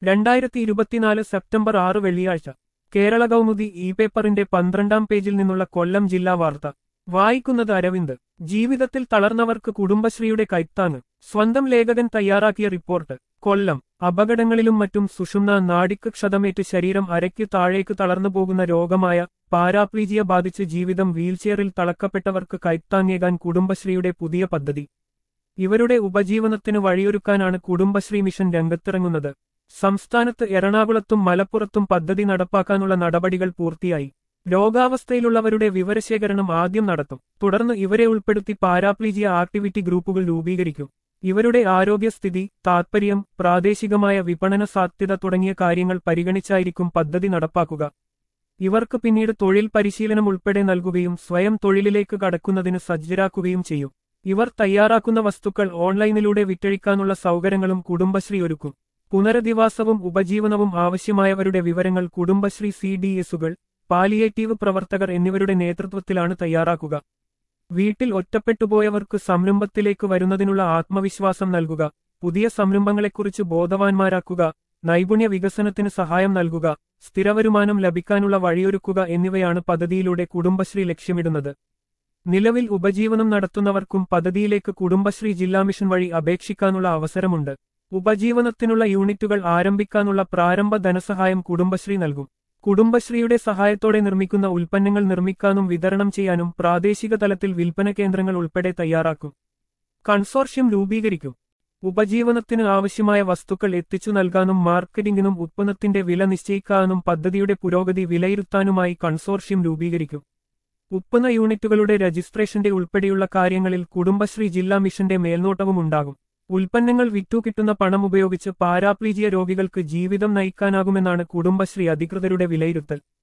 രണ്ടായിരത്തി ഇരുപത്തിനാല് സെപ്റ്റംബർ ആറ് വെള്ളിയാഴ്ച കേരള കൗമുദി ഇ പേപ്പറിന്റെ പന്ത്രണ്ടാം പേജിൽ നിന്നുള്ള കൊല്ലം ജില്ലാ വാർത്ത വായിക്കുന്നത് അരവിന്ദ് ജീവിതത്തിൽ തളർന്നവർക്ക് കുടുംബശ്രീയുടെ കൈത്താങ് സ്വന്തം ലേഖകൻ തയ്യാറാക്കിയ റിപ്പോർട്ട് കൊല്ലം അപകടങ്ങളിലും മറ്റും സുഷുമ്ന നാടിക്ക് ക്ഷതമേറ്റ് ശരീരം അരയ്ക്ക് താഴേക്ക് തളർന്നു പോകുന്ന രോഗമായ പാരാപ്ലീജിയ ബാധിച്ച് ജീവിതം വീൽചെയറിൽ തളക്കപ്പെട്ടവർക്ക് കൈത്താങ്ങേകാൻ കുടുംബശ്രീയുടെ പുതിയ പദ്ധതി ഇവരുടെ ഉപജീവനത്തിന് വഴിയൊരുക്കാനാണ് കുടുംബശ്രീ മിഷൻ രംഗത്തിറങ്ങുന്നത് സംസ്ഥാനത്ത് എറണാകുളത്തും മലപ്പുറത്തും പദ്ധതി നടപ്പാക്കാനുള്ള നടപടികൾ പൂർത്തിയായി രോഗാവസ്ഥയിലുള്ളവരുടെ വിവരശേഖരണം ആദ്യം നടത്തും തുടർന്ന് ഇവരെ ഉൾപ്പെടുത്തി പാരാപ്ലീജിയ ആക്ടിവിറ്റി ഗ്രൂപ്പുകൾ രൂപീകരിക്കും ഇവരുടെ ആരോഗ്യസ്ഥിതി താത്പര്യം പ്രാദേശികമായ വിപണന സാധ്യത തുടങ്ങിയ കാര്യങ്ങൾ പരിഗണിച്ചായിരിക്കും പദ്ധതി നടപ്പാക്കുക ഇവർക്ക് പിന്നീട് തൊഴിൽ പരിശീലനം ഉൾപ്പെടെ നൽകുകയും സ്വയം തൊഴിലിലേക്ക് കടക്കുന്നതിന് സജ്ജരാക്കുകയും ചെയ്യും ഇവർ തയ്യാറാക്കുന്ന വസ്തുക്കൾ ഓൺലൈനിലൂടെ വിറ്റഴിക്കാനുള്ള സൗകര്യങ്ങളും കുടുംബശ്രീ ഒരുക്കും പുനരധിവാസവും ഉപജീവനവും ആവശ്യമായവരുടെ വിവരങ്ങൾ കുടുംബശ്രീ സി ഡി എസുകൾ പാലിയേറ്റീവ് പ്രവർത്തകർ എന്നിവരുടെ നേതൃത്വത്തിലാണ് തയ്യാറാക്കുക വീട്ടിൽ ഒറ്റപ്പെട്ടുപോയവർക്ക് സംരംഭത്തിലേക്ക് വരുന്നതിനുള്ള ആത്മവിശ്വാസം നൽകുക പുതിയ സംരംഭങ്ങളെക്കുറിച്ച് ബോധവാന്മാരാക്കുക നൈപുണ്യ വികസനത്തിന് സഹായം നൽകുക സ്ഥിരവരുമാനം ലഭിക്കാനുള്ള വഴിയൊരുക്കുക എന്നിവയാണ് പദ്ധതിയിലൂടെ കുടുംബശ്രീ ലക്ഷ്യമിടുന്നത് നിലവിൽ ഉപജീവനം നടത്തുന്നവർക്കും പദ്ധതിയിലേക്ക് കുടുംബശ്രീ ജില്ലാ മിഷൻ വഴി അപേക്ഷിക്കാനുള്ള അവസരമുണ്ട് ഉപജീവനത്തിനുള്ള യൂണിറ്റുകൾ ആരംഭിക്കാനുള്ള പ്രാരംഭ ധനസഹായം കുടുംബശ്രീ നൽകും കുടുംബശ്രീയുടെ സഹായത്തോടെ നിർമ്മിക്കുന്ന ഉൽപ്പന്നങ്ങൾ നിർമ്മിക്കാനും വിതരണം ചെയ്യാനും പ്രാദേശിക തലത്തിൽ വിൽപ്പന കേന്ദ്രങ്ങൾ ഉൾപ്പെടെ തയ്യാറാക്കും കൺസോർഷ്യം രൂപീകരിക്കും ഉപജീവനത്തിന് ആവശ്യമായ വസ്തുക്കൾ എത്തിച്ചു നൽകാനും മാർക്കറ്റിംഗിനും ഉത്പന്നത്തിന്റെ വില നിശ്ചയിക്കാനും പദ്ധതിയുടെ പുരോഗതി വിലയിരുത്താനുമായി കൺസോർഷ്യം രൂപീകരിക്കും ഉത്പന്ന യൂണിറ്റുകളുടെ രജിസ്ട്രേഷന്റെ ഉൾപ്പെടെയുള്ള കാര്യങ്ങളിൽ കുടുംബശ്രീ ജില്ലാ മിഷന്റെ മേൽനോട്ടവും ഉണ്ടാകും ഉൽപ്പന്നങ്ങൾ വിറ്റു കിട്ടുന്ന പണം ഉപയോഗിച്ച് പാരാപ്ലീജിയ രോഗികൾക്ക് ജീവിതം നയിക്കാനാകുമെന്നാണ് കുടുംബശ്രീ അധികൃതരുടെ വിലയിരുത്തൽ